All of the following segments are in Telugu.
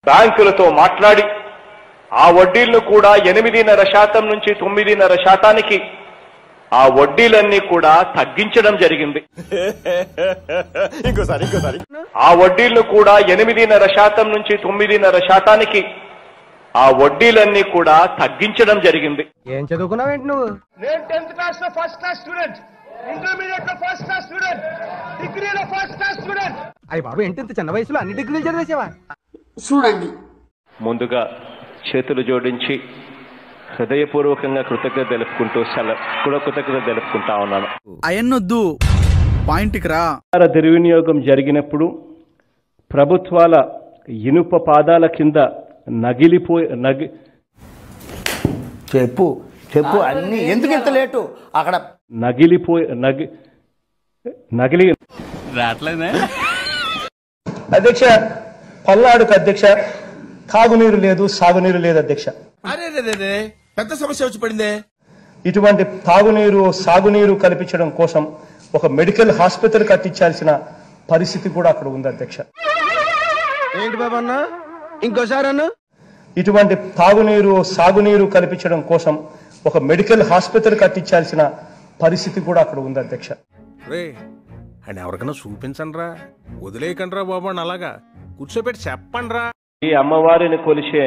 బ్యాంకులతో మాట్లాడి ఆ వడ్డీలను కూడా ఎనిమిదిన్నర శాతం నుంచి తొమ్మిదిన్నర శాతానికి ఆ వడ్డీలన్నీ కూడా తగ్గించడం జరిగింది ఇంకోసారి ఇంకోసారి ఆ వడ్డీలను కూడా ఎనిమిదిన్నర శాతం నుంచి తొమ్మిదిన్నర శాతానికి ఆ వడ్డీలన్నీ కూడా తగ్గించడం జరిగింది ఏం చదువుకున్నావేంటి నువ్వు నేను టెన్త్ క్లాస్ లో ఫస్ట్ క్లాస్ స్టూడెంట్ ఇంటర్మీడియట్ లో ఫస్ట్ క్లాస్ స్టూడెంట్ డిగ్రీలో ఫస్ట్ క్లాస్ స్టూడెంట్ అయ్యి బాబు ఏంటి ఇంత చిన్న వయసులో అన్ని డిగ్రీలు చదివేసావా చూడండి ముందుగా చేతులు జోడించి హృదయపూర్వకంగా కృతజ్ఞత తెలుపుకుంటూ సెల కూడా కృతజ్ఞత తెలుపుకుంటా ఉన్నాను అయన్నొద్దు పాయింట్కి రా ఆహార దుర్వినియోగం జరిగినప్పుడు ప్రభుత్వాల ఇనుప పాదాల కింద నగిలిపోయి నగి చెప్పు చెప్పు అన్ని ఎందుకు ఇంత లేటు అక్కడ నగిలిపోయి నగి నగిలి రావట్లేదే అధ్యక్ష పల్నాడుకు అధ్యక్ష తాగునీరు లేదు సాగునీరు లేదు అధ్యక్ష అరే రే రే, రే పెద్ద సమస్య వచ్చి పడిందే ఇటువంటి తాగునీరు సాగునీరు కల్పించడం కోసం ఒక మెడికల్ హాస్పిటల్ కట్టించాల్సిన పరిస్థితి కూడా అక్కడ ఉంది అధ్యక్ష ఏంటి బాబు అన్న ఇంకోసారి అన్న ఇటువంటి తాగునీరు సాగునీరు కల్పించడం కోసం ఒక మెడికల్ హాస్పిటల్ కట్టించాల్సిన పరిస్థితి కూడా అక్కడ ఉంది అధ్యక్ష రే అండ్ ఎవరికైనా చూపించండి రా వదిలేయకండి రా బాబు అని అలాగా కూర్చోబెట్టి చెప్పండి రా ఈ అమ్మవారిని కొలిసే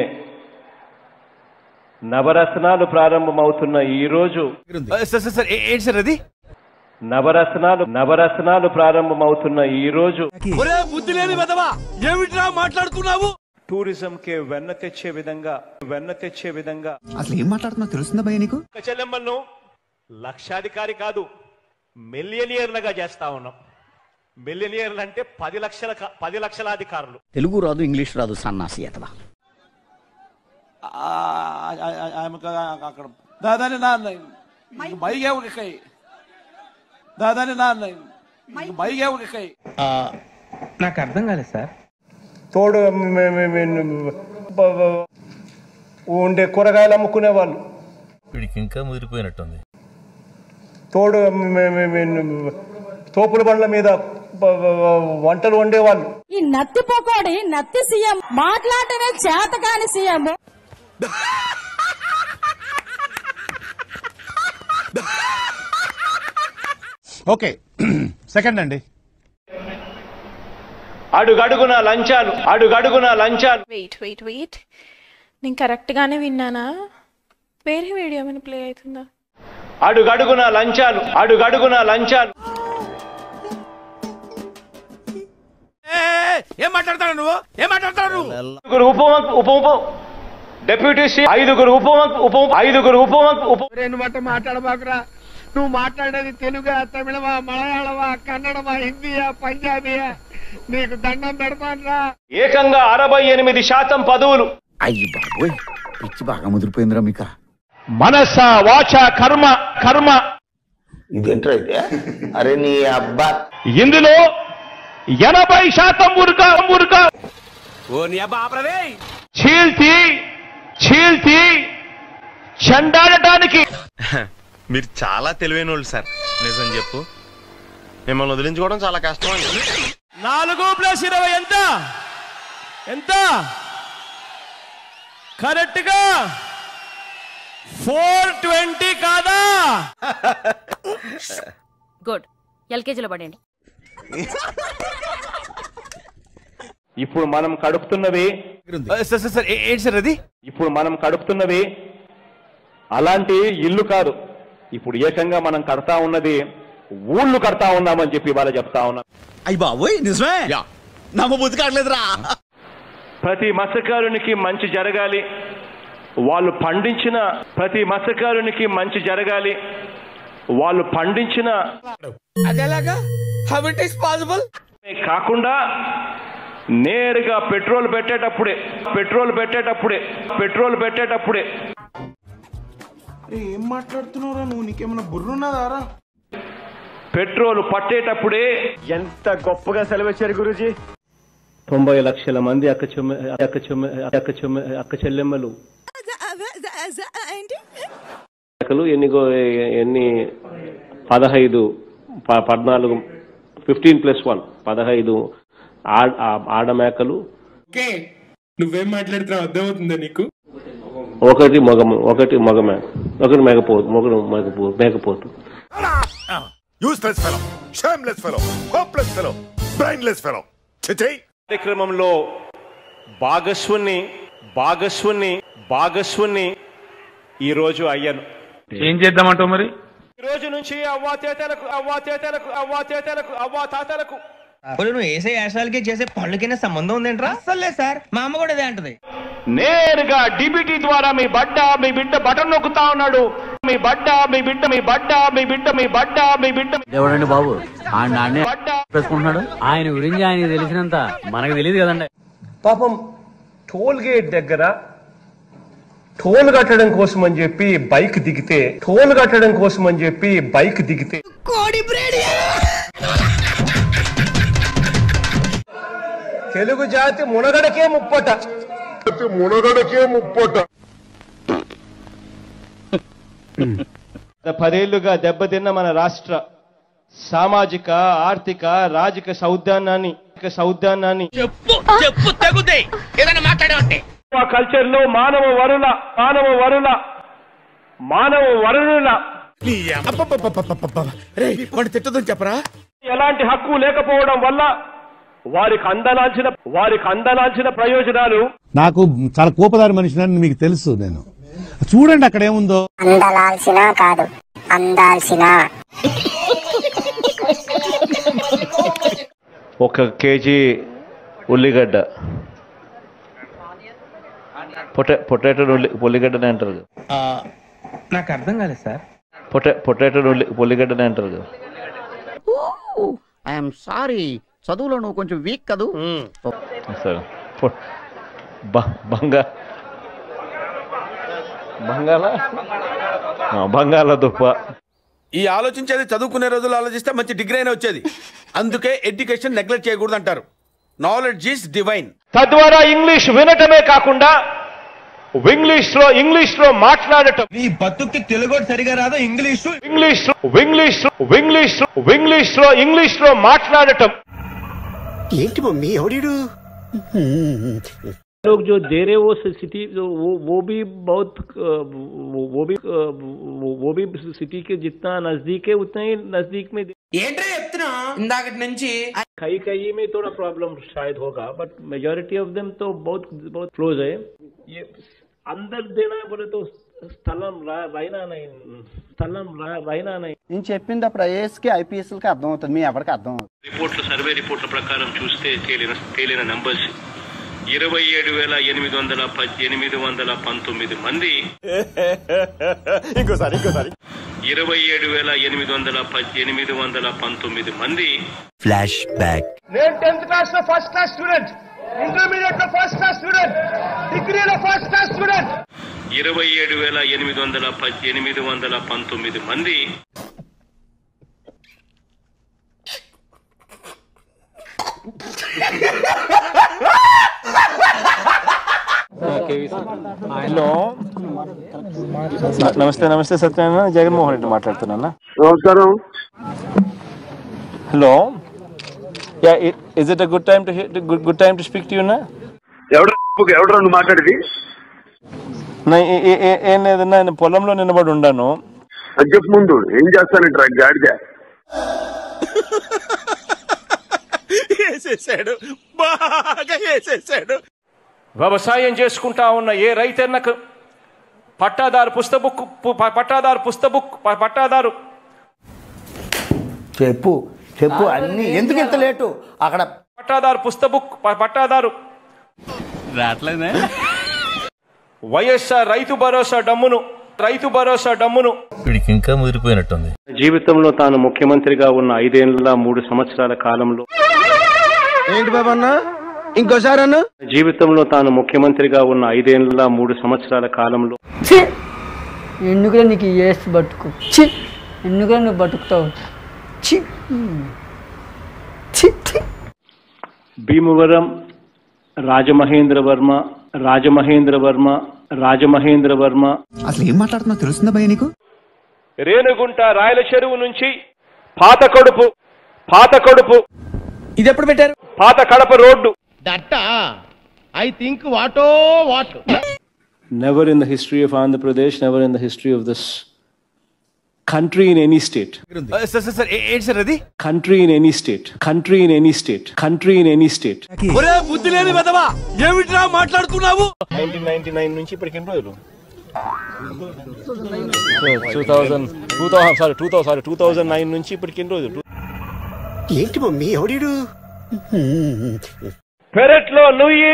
నవరత్నాలు ప్రారంభమవుతున్న ఈ రోజు సార్ సార్ సార్ ఏంటి సార్ అది నవరత్నాలు నవరత్నాలు ప్రారంభమవుతున్న ఈ రోజు బుద్ధి లేని వెదవా ఏమిట్రా మాట్లాడుతున్నావు టూరిజం కి వెన్న తెచ్చే విధంగా వెన్న తెచ్చే విధంగా అసలు ఏం మాట్లాడుతున్నా తెలుస్తుందా భయ నీకు చెల్లెమ్మలను లక్షాధికారి కాదు మిలియనియర్లుగా చేస్తా ఉన్నాం మిలియనియర్లు అంటే పది లక్షల క- పది లక్షల అధికారులు తెలుగు రాదు ఇంగ్లీష్ రాదు సన్నాసి అతవా అక్కడ దాదాని నాన్న బైగే ఒక కై దాదాని నాన్న బైగే ఒక కై నాకు అర్థం కాలేదు సార్ తోడు మే- మే- మే- బ- బ- ఉండే కూరగాయలు అమ్ముకునే వాళ్ళు వీడికి ఇంకా ముదిరిపోయినట్టుంది తోడు మే- మే- మే- తోపుల బండ్ల మీద బ- బ- వంటలు వండేవాళ్ళు ఈ నత్తి పోకోడి నత్తి సీఎం మాట్లాడటమే చేత కాని సీఎం ఓకే సెకండ్ అండి అడుగడుగున లంచాలు అడుగడుగున లంచాలు వెయిట్ వెయిట్ వెయిట్ నేను కరెక్ట్గానే విన్నానా వేరే వీడియో ఏమైనా ప్లే అవుతుందా అడుగడుగున లంచాలు అడుగడుగున లంచాలు ఏం మాట్లాడతాడు నువ్వు ఏం మాట్లాడతాడు నువ్వు ఐదుగురు ఉప ఉప ఉప డెప్యూటీ సి ఐదుగురు ఉప ఉప ఐదుగురు ఉప ఉప రెండు మాట మాట్లాడబాకురా నువ్వు మాట్లాడేది తెలుగా తమిళమా మలయాళమా కన్నడమా హిందీయా పంజాబీయా నీకు దండం పెడతానురా ఏకంగా అరవై ఎనిమిది శాతం పదవులు అయ్యి బాబోయ్ పిచ్చి బాగా ముదిరిపోయిందిరా మీక మనస వాచ కర్మ కర్మ ఇదేంట్రా ఇదే అరే నీ అబ్బా ఇందులో ఎనభై శాతం మురుక మురుక ఓ నీ అబ్బా ఆపరదే చీల్చి చీల్చి చెండాడటానికి మీరు చాలా తెలివైన వాళ్ళు సార్ నిజం చెప్పు మిమ్మల్ని వదిలించుకోవడం చాలా కష్టం అండి నాలుగు ప్లస్ ఇరవై ఎంత ఎంత కరెక్ట్ గా ఫోర్ ట్వంటీ కాదా గుడ్ ఎల్కేజీలో పడండి ఇప్పుడు మనం కడుపుతున్నవి సార్ సార్ సార్ ఏంటి సార్ అది ఇప్పుడు మనం కడుపుతున్నవి అలాంటి ఇల్లు కాదు ఇప్పుడు ఏకంగా మనం కడతా ఉన్నది ఊళ్ళు కడతా ఉన్నామని చెప్పి ఇవాళ చెప్తా ఉన్నాం అయ్యి బాబోయ్ నిజమే నమ్మ బుద్ధి కావట్లేదురా ప్రతి మత్స్యకారునికి మంచి జరగాలి వాళ్ళు పండించిన ప్రతి మత్స్యకారునికి మంచి జరగాలి వాళ్ళు పండించిన అదేలాగా హౌ ఇట్ ఇస్ పాసిబుల్ కాకుండా నేరుగా పెట్రోల్ పెట్టేటప్పుడే పెట్రోల్ పెట్టేటప్పుడే పెట్రోల్ పెట్టేటప్పుడే ఏం మాట్లాడుతున్నావురా నువ్వు నీకేమైనా బుర్రున్నదారా పెట్రోల్ పట్టేటప్పుడే ఎంత గొప్పగా సెలవిచ్చారు గురూజీ తొంభై లక్షల మంది అక్క చెమ్మ అక్క చెమ్మ అక్క చెమ్మ అక్క చెల్లెమ్మలు మేకలు ఎన్ని గో- ఎన్ని పదహైదు ప- పద్నాలుగు ఫిఫ్టీన్ ప్లస్ వన్ పదహైదు ఆడ ఆడ మేకలు ఓకే నువ్వేం మాట్లాడుతున్నావు అర్థమవుతుందా నీకు ఒకటి మగము ఒకటి మగ మేక ఒకటి మేకపోతు ఒకటి మేకపోతు మేకపోతు useless fellow shameless fellow hopeless fellow brainless fellow చిచై కార్యక్రమంలో భాగస్వాన్ని భాగస్వాన్ని భాగస్వాన్ని ఈరోజు అయ్యాను ఏం చేద్దామంటావు మరి ఈ రోజు నుంచి అవ్వా తేతలకు అవ్వా తేతలకు అవ్వా తేతలకు అవ్వా తాతలకు ఇప్పుడు నువ్వు వేసే యాశాలకి చేసే పళ్ళకైనా సంబంధం ఉందేంట్రా అస్సలు లేదు సార్ మా అమ్మ కూడా అదే అంటది నేరుగా డిబిటీ ద్వారా మీ బడ్డ మీ బిడ్డ బటన్ నొక్కుతా ఉన్నాడు మీ బడ్డ మీ బిడ్డ మీ బడ్డ మీ బిడ్డ మీ బడ్డ మీ బిడ్డ ఎవడండి బాబు ఆయన నాన్నే పెట్టుకుంటున్నాడు ఆయన గురించి ఆయన తెలిసినంత మనకు తెలియదు కదండి పాపం టోల్ గేట్ దగ్గర టోల్ కట్టడం కోసం అని చెప్పి బైక్ దిగితే టోల్ కట్టడం కోసం అని చెప్పి బైక్ దిగితే తెలుగు జాతి మునగడకే ముప్పట మునగడకే ముప్పట గత పదేళ్లుగా దెబ్బతిన్న మన రాష్ట్ర సామాజిక ఆర్థిక రాజకీయ సౌద్యానాన్ని సౌద్యానాన్ని చెప్పు చెప్పు తగ్గుతాయి ఏదైనా మాట్లాడే ఆ కల్చర్ లో మానవ వరుల మానవ వరుల మానవ వరుల వాడు తిట్టదని చెప్పరా ఎలాంటి హక్కు లేకపోవడం వల్ల వారికి అందనాల్సిన వారికి అందనాల్సిన ప్రయోజనాలు నాకు చాలా కోపదారి మనిషిని మీకు తెలుసు నేను చూడండి అక్కడ ఏముందో అందలాల్సిన కాదు అందాల్సిన ఒక కేజీ ఉల్లిగడ్డ పొటా పొటాటో ఉల్లి ఉల్లిగడ్డనే అంటారు కదా. నాకు అర్థం కాలేదు సార్ పొటా పొటాటో ఉల్లి ఉల్లిగడ్డనే అంటారు కదా. ఐఎమ్ సారీ చదువులో నువ్వు కొంచెం వీక్ కదూ సరే పొ- బ- బంగా బంగాళ ఆ, బంగాళదుంప ఈ ఆలోచించేది చదువుకునే రోజులు ఆలోచిస్తే మంచి డిగ్రీ అయినా వచ్చేది అందుకే ఎడ్యుకేషన్ నెగ్లెక్ట్ చేయకూడదు అంటారు నాలెడ్జ్ ఈస్ డివైన్ తద్వారా ఇంగ్లీష్ వినటమే కాకుండా ఇంగ్లీష్ లో ఇంగ్లీష్ లో మాట్లాడటం నీ బతుక్కి తెలుగు సరిగా రాదు English English English English English లో ఇంగ్లీష్ లో మాట్లాడటం ఏంటి మమ్మీ ఎవడు लोग जो दे रहे वो सिटी वो वो भी बहुत अ, वो वो भी अ, वो वो भी सिटी के जितना नजदीक है उतना ही नजदीक में ఏంట్రా చెప్తున్నా ఇందాకటి నుంచి कहीं कहीं में थोड़ा प्रॉब्लम शायद होगा बट मेजोरिटी ऑफ देम तो बहुत बहुत क्लोज है ये अंदर देना है बोले तो స్థలం రా- రైనా నై స్థలం రా- రైనా నై నేను చెప్పింది అప్పుడు ఐఏఎస్ కి ఐపీఎస్ కి అర్థం అవుతుంది మీ ఎవరికి అర్థం అవుతుంది రిపోర్ట్లు సర్వే రిపోర్ట్ల ప్రకారం చూస్తే తేలిన తేలిన నంబర్స్ ఇరవై ఏడు వేల ఎనిమిది వందల ప- ఎనిమిది వందల పంతొమ్మిది మంది ఇంకోసారి ఇంకోసారి ఇరవై ఏడు వేల ఎనిమిది వందల ప- ఎనిమిది వందల పంతొమ్మిది మంది ఫ్లాష్ బ్యాక్ నేను టెన్త్ క్లాస్ లో ఫస్ట్ క్లాస్ స్టూడెంట్ ఇంటర్మీడియట్ లో ఫస్ట్ క్లాస్ స్టూడెంట్ డిగ్రీలో ఫస్ట్ క్లాస్ స్టూడెంట్ ఇరవై ఏడు వేల ఎనిమిది వందల ప- ఎనిమిది వందల పంతొమ్మిది మంది హలో నమస్తే నమస్తే సత్యనారాయణ జగన్మోహన్ రెడ్డి మాట్లాడుతున్నా నమస్కారం hello ya is it a good time to good good time to speak to you నా ఎవడు ఎవడు నువ్వు మాట్లాడేది ఏం లేదన్నా నేను పొలంలో నిలబడి ఉండాను అది చెప్పు ముందు ఏం చేస్తానంటారా గాడిద వేసేసాడు బాగా వేసేసాడు వ్యవసాయం చేసుకుంటా ఉన్న ఏ రైతన్నకు పట్టాదారు పుస్తబుక్ పట్టాదారు పుస్తబుక్ పట్టాదారు చెప్పు చెప్పు అన్ని ఎందుకు ఇంత లేటు అక్కడ పట్టాదారు పుస్తబుక్ పట్టాదారు రావట్లేదే వైఎస్ఆర్ రైతు భరోసా డమ్మును రైతు భరోసా డమ్మును వీడికి ఇంకా ముదిరిపోయినట్టుంది జీవితంలో తాను ముఖ్యమంత్రిగా ఉన్న ఐదేళ్ల మూడు సంవత్సరాల కాలంలో ఏంటి బాబా అన్న ఇంకోసారి అన్న జీవితంలో తాను ముఖ్యమంత్రిగా ఉన్న ఐదేళ్ల మూడు సంవత్సరాల కాలంలో ఎందుకురా నీకు ఏసు బతుకు చి ఎందుకురా నువ్వు బతుకుతావు చి చి చి. భీమవరం రాజమహేంద్ర వర్మ రాజమహేంద్ర వర్మ రాజమహేంద్ర వర్మ అసలు ఏం మాట్లాడుతున్నా తెలుస్తుందా భయ నీకు రేణుగుంట రాయల చెరువు నుంచి పాత కడుపు పాత కడుపు ఇది ఎప్పుడు పెట్టారు పాత Kadapa road that I think what what Never in the history of Andhra Pradesh, never in the history of this country in any state. Sir sir sir ఏంటి సార్ అది Country in any state. Country in any state. Country in any state. ఒరే బుద్ధి లేని వెదవా ఏమిట్రా మాట్లాడుతున్నావు నైన్టీన్ నైన్టీ నైన్ నుంచి ఇప్పటికి ఎన్ని రోజులు two thousand two thousand sorry two thousand sorry two thousand nine నుంచి ఇప్పటికి ఎన్ని రోజులు ఏంటి మమ్మీ ఎవడీడు పెరట్లో నుయ్యి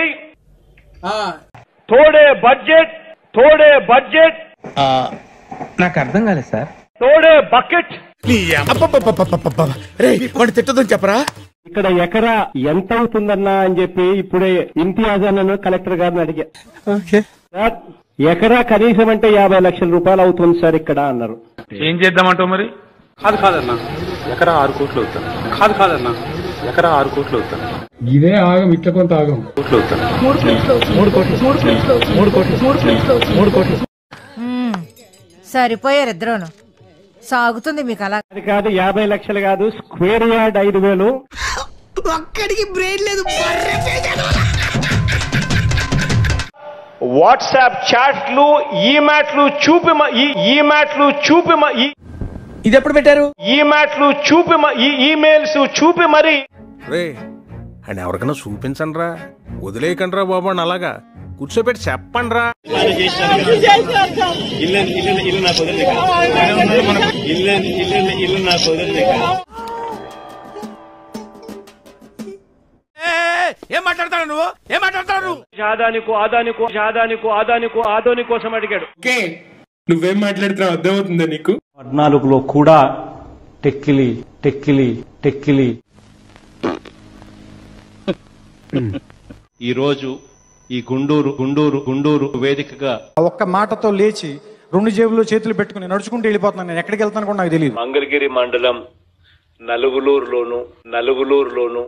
తోడే బడ్జెట్ తోడే బడ్జెట్ నాకు అర్థం కాలేదు సార్ తోడే బకెట్ రే వాడు తిట్టదని చెప్పరా ఇక్కడ ఎకరా ఎంత అవుతుందన్నా అని చెప్పి ఇప్పుడే ఇంతియాజ్ అన్నను కలెక్టర్ గారిని అడిగా సార్ ఎకరా కనీసం అంటే యాభై లక్షల రూపాయలు అవుతుంది సార్ ఇక్కడ అన్నారు ఏం చేద్దామంటావు మరి కాదు కాదన్నా ఎకరా ఆరు కోట్లు అవుతాను కాదు కాదన్నా ఎకరా ఆరు కోట్లు అవుతాను ఇదే ఆగం ఇట్లా కొంత ఆగం కోట్లు అవుతాను మూడు కోట్లు మూడు కోట్లు మూడు కోట్లు సరిపోయారు ఇద్దరును సాగుతుంది మీకు అలా అది కాదు యాభై లక్షలు కాదు స్క్వేర్ యార్డ్ ఐదు వేలు ఒక్కడికి బ్రెయిన్ లేదు వాట్సాప్ చాట్లు ఈ మ్యాట్లు చూపి మ- ఈ ఈ మ్యాట్లు చూపి మ- ఈ ఇది ఎప్పుడు పెట్టారు ఈ మ్యాట్లు చూపి మ- ఈ ఈమెయిల్స్ చూపి మరి రే అండ్ ఎవరికైనా చూపించండి రా వదిలేయకండి రా బాబు అని అలాగా కూర్చోబెట్టి చెప్పండి రా ఇల్లు ఇల్లు ఇల్లు నాకు వదిలేదు ఇల్లు ఇల్లు ఇల్లు నాకు వదిలేదు ఏం మాట్లాడతాడు నువ్వు ఏం మాట్లాడతాడు నువ్వు ఆదానికో ఆదానికో ఆదానికో ఆదానికో ఆదోని కోసం అడిగాడు నువ్వేం మాట్లాడుతున్నావు అర్థమవుతుందా నీకు పద్నాలుగులో కూడా టెక్కిలి టెక్కిలి టెక్కిలి ఈ రోజు ఈ గుండూరు గుండూరు గుండూరు వేదికగా ఒక్క మాటతో లేచి రెండు జేబుల్లో చేతులు పెట్టుకుని నడుచుకుంటూ వెళ్ళిపోతున్నాను నేను ఎక్కడికి వెళ్తాను కూడా నాకు తెలియదు మంగళగిరి మండలం నలుగులూరులోను నలుగులూరులోను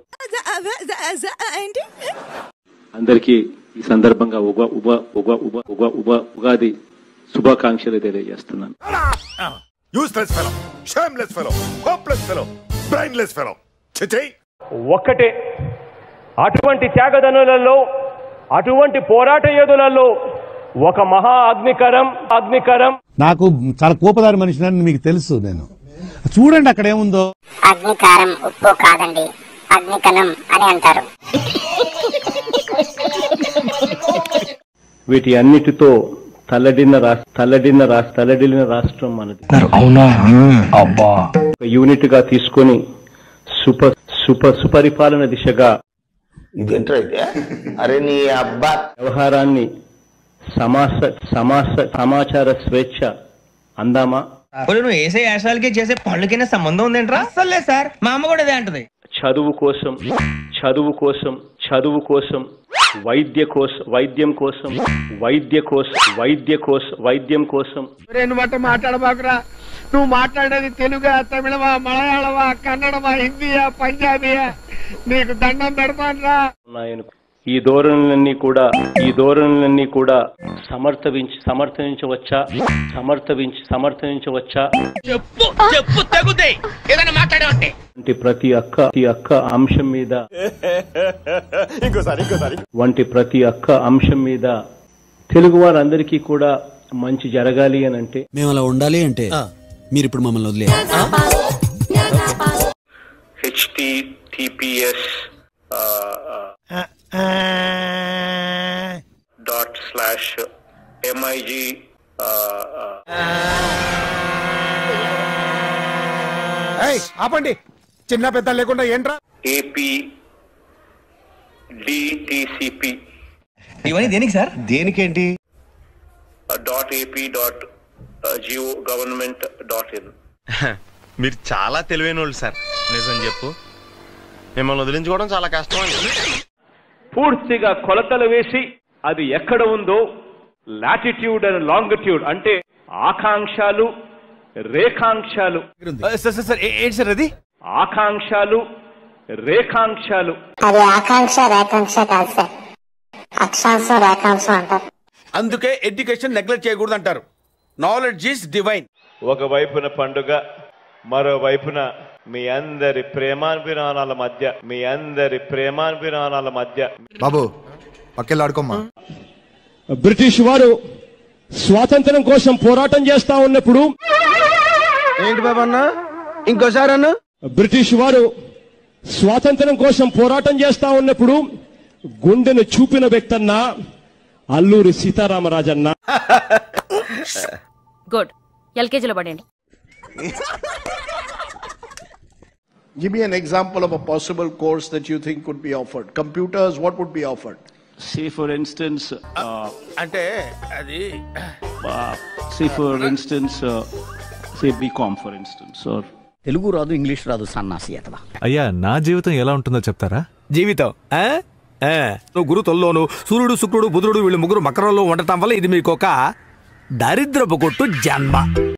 అందరికీ ఈ సందర్భంగా ఉగ ఉబ ఉగ ఉబ ఉగ ఉబ ఉగాది శుభాకాంక్షలు తెలియజేస్తున్నాను useless fellow shameless fellow hopeless fellow brainless fellow చిచి ఒక్కటే అటువంటి త్యాగదనులలో అటువంటి పోరాట యోధులలో ఒక మహా అగ్నికరం అగ్నికరం నాకు చాలా కోపదారి మనిషిని మీకు తెలుసు నేను చూడండి అక్కడ ఏముందో అగ్నికారం ఉప్పు కాదండి అగ్నికణం అని అంటారు వీటి అన్నిటితో తల్లడిన్న రాష్ట్ర తల్లడిన్న రాష్ట్ర తల్లడిల్లిన రాష్ట్రం మనది అవునా అబ్బా ఒక యూనిట్ గా తీసుకొని సుప సుప సుపరిపాలన దిశగా ఇదేంట్రా అయితే అరే నీ అబ్బా వ్యవహారాన్ని సమాస సమాస సమాచార స్వేచ్ఛ అందామా ఒరేయ్, నువ్వు వేసే యాశాలకి చేసే పళ్ళకైనా సంబంధం ఉందేంట్రా అస్సలు లేదు సార్ మా అమ్మ కూడా అదే అంటది చదువు కోసం చదువు కోసం చదువు కోసం వైద్య కోసం వైద్యం కోసం వైద్య కోసం వైద్య కోసం వైద్యం కోసం రెండు మాట మాట్లాడబాకురా నువ్వు మాట్లాడేది తెలుగా తమిళమా మలయాళమా కన్నడమా హిందీయా పంజాబీయా నీకు దండం పెడతానురా ఉన్నాయను ఈ ధోరణులన్నీ కూడా ఈ ధోరణులన్నీ కూడా సమర్థవించి సమర్థించవచ్చా సమర్థవించి సమర్థించవచ్చా చెప్పు చెప్పు తగుదే ఏదైనా మాట్లాడమంటే వంటి ప్రతి అక్క ప్రతి అక్క అంశం మీద ఇంకోసారి ఇంకోసారి వంటి ప్రతి అక్క అంశం మీద తెలుగు వారందరికీ కూడా మంచి జరగాలి అని అంటే మేము అలా ఉండాలి అంటే మీరు ఇప్పుడు మమ్మల్ని వదిలే హెచ్టిటిపిఎస్ డాట్ స్లాష్ ఎంఐజి ఆపండి చిన్న పెద్ద లేకుండా ఏంట్రా ఏపీ డిటిసిపి ఇవన్నీ దేనికి సార్ దేనికేంటి dot AP dot geo government dot in మీరు చాలా తెలివైన వాళ్ళు సార్ నిజం చెప్పు మిమ్మల్ని వదిలించుకోవడం చాలా కష్టం అండి పూర్తిగా కొలతలు వేసి అది ఎక్కడ ఉందో లాటిట్యూడ్ అండ్ లాంగిట్యూడ్ అంటే ఆకాంక్షలు రేఖాంశాలు సార్ సార్ సార్ ఏంటి సార్ అది ఆకాంక్షలు రేఖాంశాలు అది ఆకాంక్ష రేకాంక్ష కాదు సార్ అక్షాంశం రేఖాంశం అంటారు అందుకే ఎడ్యుకేషన్ నెగ్లెక్ట్ చేయకూడదు అంటారు నాలెడ్జ్ ఈస్ డివైన్ ఒకవైపున పండుగ మరోవైపున మీ అందరి ప్రేమాభిమానాల మధ్య మీ అందరి ప్రేమాభిమానాల మధ్య బాబు పక్కెళ్ళాడుకోమ్మా బ్రిటిష్ వారు స్వాతంత్రం కోసం పోరాటం చేస్తా ఉన్నప్పుడు ఏంటి బాబు అన్న ఇంకోసారి అన్న బ్రిటిష్ వారు స్వాతంత్రం కోసం పోరాటం చేస్తా ఉన్నప్పుడు గుండెను చూపిన వ్యక్తన్నా అల్లూరి సీతారామరాజన్న గుడ్ ఎల్కేజీలో పడండి Give me an example of a possible course that you think could be offered. Computers, what would be offered? Say for instance, uh, అంటే అది uh, say for instance, uh, say BCom for instance, or Telugu రాదు ఇంగ్లీష్ రాదు సన్నాసి అతవా అయ్యా నా జీవితం ఎలా ఉంటుందో చెప్తారా జీవితం ఆ? ఆ. నువ్వు గురు తొల్లోను సూర్యుడు శుక్రుడు బుధుడు వీళ్ళు ముగ్గురు మకరంలో ఉండటం వల్ల ఇది మీకు ఒక దరిద్రపు కొట్టు జన్మ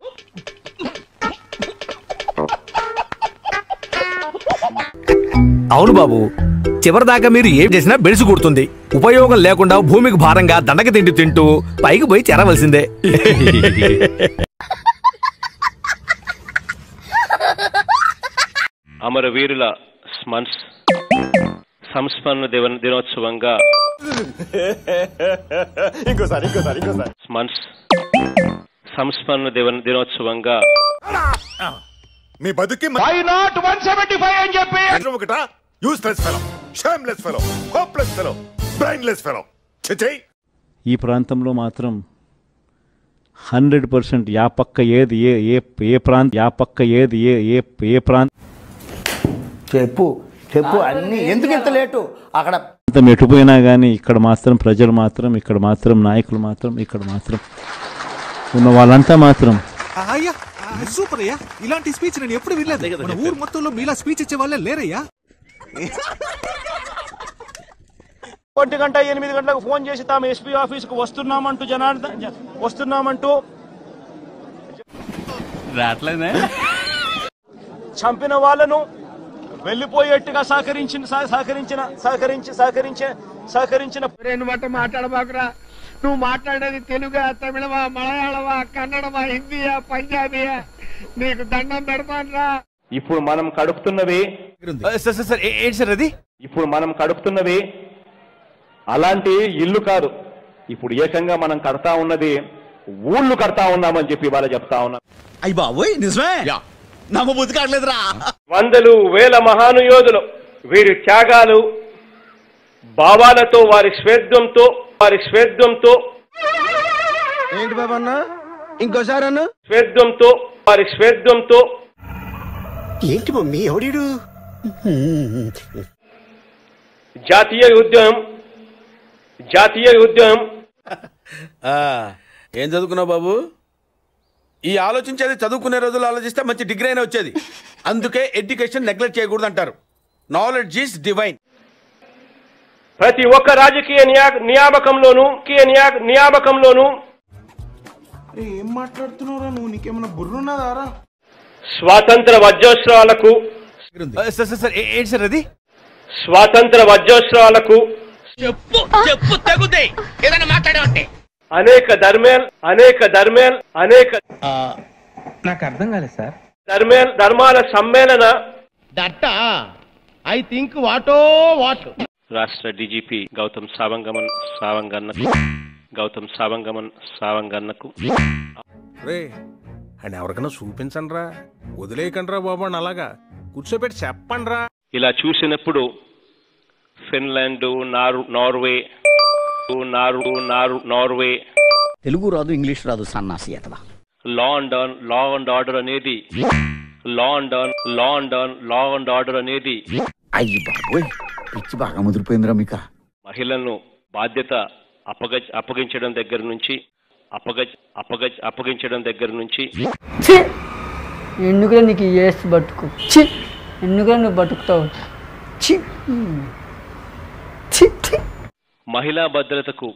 అవును బాబు చివరిదాకా మీరు ఏం చేసినా బెడిసి కొడుతుంది ఉపయోగం లేకుండా భూమికి భారంగా దండక తిండి తింటూ పైకి పోయి చేరవలసిందే అమరవీరుల స్మన్స్ సంస్మరణ దివ దినోత్సవంగా ఇంకోసారి ఇంకోసారి ఇంకోసారి స్మన్స్ సంస్మరణ దివ దినోత్సవంగా మీ బతుకి why not one seventy five అని చెప్పి ఒకట useless fellow shameless fellow hopeless fellow brainless fellow చిచై ఈ ప్రాంతంలో మాత్రం హండ్రెడ్ పర్సెంట్ యా పక్క ఏది ఏ ఏ ఏ ప్రాంత యా పక్క ఏది ఏ ఏ ఏ ప్రాంత చెప్పు చెప్పు అన్ని ఎందుకు ఇంత లేటు అక్కడ ప్రాంతం ఎటుపోయినా కానీ ఇక్కడ మాత్రం ప్రజలు మాత్రం ఇక్కడ మాత్రం నాయకులు మాత్రం ఇక్కడ మాత్రం ఉన్న వాళ్ళంతా మాత్రం అయ్యా సూపర్ అయ్యా ఇలాంటి స్పీచ్ నేను ఎప్పుడు వినలేదు మన ఊరు మొత్తంలో మీలా స్పీచ్ ఇచ్చే వాళ్ళే లేరయ్యా ఒంటి గంట ఎనిమిది గంటలకు ఫోన్ చేసి తాము ఎస్పీ ఆఫీస్కు వస్తున్నామంటూ జనార్దన్ జ- వస్తున్నామంటూ రావట్లేదే చంపిన వాళ్ళను వెళ్ళిపోయేట్టుగా సహకరించిన సహ- సహకరించిన సహకరించి సహకరించిన సహకరించిన రెండు మాట మాట్లాడబాకురా నువ్వు మాట్లాడేది తెలుగా తమిళమా మలయాళమా కన్నడమా హిందీయా పంజాబీయా నీకు దండం పెడతానురా ఇప్పుడు మనం కడుపుతున్నవి సార్ సార్ సార్ ఏ- ఏంటి సార్ అది ఇప్పుడు మనం కడుపుతున్నవి అలాంటి ఇల్లు కాదు ఇప్పుడు ఏకంగా మనం కడతా ఉన్నది ఊళ్ళు కడతా ఉన్నామని చెప్పి ఇవాళ చెప్తా ఉన్నాం అయ్యి బాబోయ్ నిజమే నమ్మ బుద్ధి కావట్లేదురా వందలు వేల మహానుయోధులు వీరి త్యాగాలు భావాలతో వారి స్వేద్యంతో వారి స్వేద్యంతో ఏంటి బాబు అన్న ఇంకోసారి అన్న స్వేద్యంతో వారి స్వేద్యంతో ఏంటి మమ్మీ ఎవడీడు జాతీయ ఉద్యమం జాతీయ ఉద్యమం ఆ, ఏం చదువుకున్నావు బాబు ఈ ఆలోచించేది చదువుకునే రోజులు ఆలోచిస్తే మంచి డిగ్రీ అయినా వచ్చేది అందుకే ఎడ్యుకేషన్ నెగ్లెక్ట్ చేయకూడదు అంటారు నాలెడ్జ్ ఈస్ డివైన్ ప్రతి ఒక్క రాజకీయ నియా- నియామకంలోనూ రాజకీయ నియా- నియామకంలోనూ ఏం మాట్లాడుతున్నావురా నువ్వు నీకేమైనా బుర్రున్నదారా స్వాతంత్ర వజ్రోత్సవాలకు సార్ సార్ సార్ ఏ- ఏంటి సార్ అది స్వాతంత్ర వజ్రోత్సవాలకు చెప్పు చెప్పు తగుదే ఏదైనా మాట్లాడమంటే అనేక ధర్మేల్ అనేక ధర్మేల్ అనేక నాకు అర్థం కాలేదు సార్ ధర్మేల్ ధర్మాల సమ్మేళన that I think what what రాష్ట్ర డీజీపీ గౌతమ్ సావంగమన్ సావంగన్నకు గౌతమ్ సావంగమన్ సావంగన్నకు రే అండ్ ఎవరికైనా చూపించండి రా వదిలేయకండి రా బాబు అని అలాగా కూర్చోబెట్టి చెప్పండి రా ఇలా చూసినప్పుడు ఫిన్లాండ్ నారు నార్వే నారు నారు నార్వే తెలుగు రాదు ఇంగ్లీష్ రాదు సన్నాసి అతవా law and law and order అనేది law and law and law and order అనేది అయ్యి బాబోయ్ పిచ్చి బాగా ముదిరిపోయిందిరా మీకా మహిళలను బాధ్యత అప్పగ అప్పగించడం దగ్గర నుంచి అప్పగ అప్పగ అప్పగించడం దగ్గర నుంచి ఛీ ఎందుకురా నీకు ఈ ఏసు బతుకు ఛీ ఎందుకురా నువ్వు బతుకుతావు ఛీ ఛీ ఛీ మహిళా భద్రతకు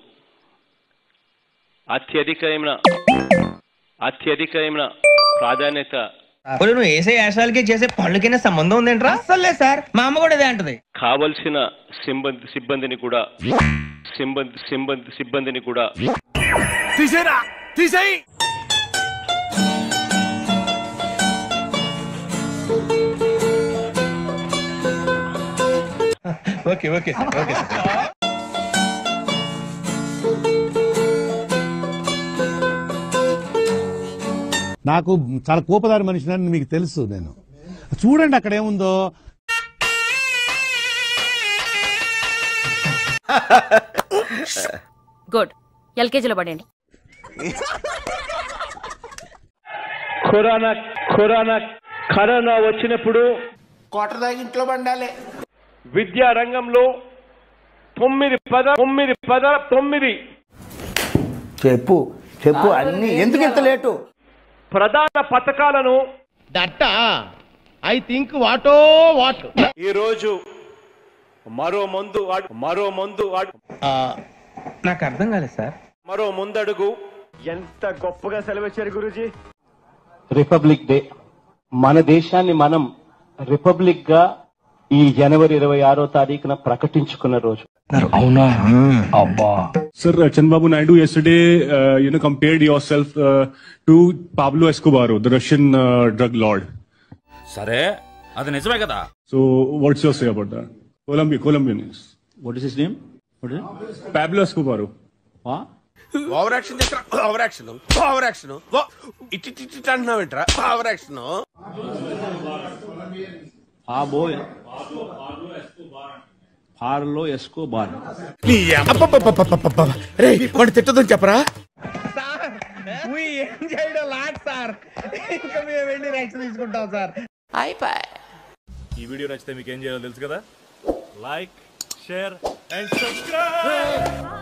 అత్యధికమైన అత్యధికమైన ప్రాధాన్యత ఒరేయ్, నువ్వు వేసే యాశాలకి చేసే పళ్ళకైనా సంబంధం ఉందేంట్రా అసలే సార్ మా అమ్మ కూడా అదే అంటది కావలసిన సిబ్బంది సిబ్బందిని కూడా సిబ్బంది సిబ్బంది సిబ్బందిని కూడా తీసేరా తీసేయి ఓకే ఓకే ఓకే నాకు చాలా కోపదారి మనిషిని మీకు తెలుసు నేను చూడండి అక్కడ ఏముందో గుడ్ ఎల్కేజీలో పడండి కరోనా కరోనా కరోనా వచ్చినప్పుడు క్వార్టర్ దాకా ఇంట్లో పండాలి విద్యా రంగంలో తొమ్మిది పద తొమ్మిది పద తొమ్మిది చెప్పు చెప్పు అన్ని ఎందుకు ఇంత లేటు ప్రధాన పథకాలను that I think what what ఈ రోజు మరో ముందు అడు- మరో ముందు అడు- నాకు అర్థం కాలేదు సార్ మరో ముందడుగు ఎంత గొప్పగా సెలవిచ్చారు గురూజీ రిపబ్లిక్ డే మన దేశాన్ని మనం రిపబ్లిక్ గా ఈ జనవరి ఇరవై ఆరో తారీఖున ప్రకటించుకున్న రోజు అవునా అబ్బా Sir, uh, Chanbabu Naidu yesterday, uh, you know, compared yourself uh, to Pablo Escobar, the Russian uh, drug lord. సరే అది నిజమే కదా So, what's your say about that? Colombia, Colombian is. What is his name what is Pablo Escobar. Over action చేస్తా over action over action it it it అంటున్నావు ఏంట్రా ఓవర్ యాక్షన్ ఆ బోయ్ పార్లో ఎస్కో బార్ రే వాడు తిట్టదని చెప్పరా ఏం చేయడం లాట్ సార్ ఇంకా మేము వెళ్ళి నెక్స్ట్ తీసుకుంటాం సార్ అయిపోయి ఈ వీడియో నచ్చితే మీకు ఏం చేయాలో తెలుసు కదా లైక్ షేర్ అండ్ సబ్స్క్రైబ్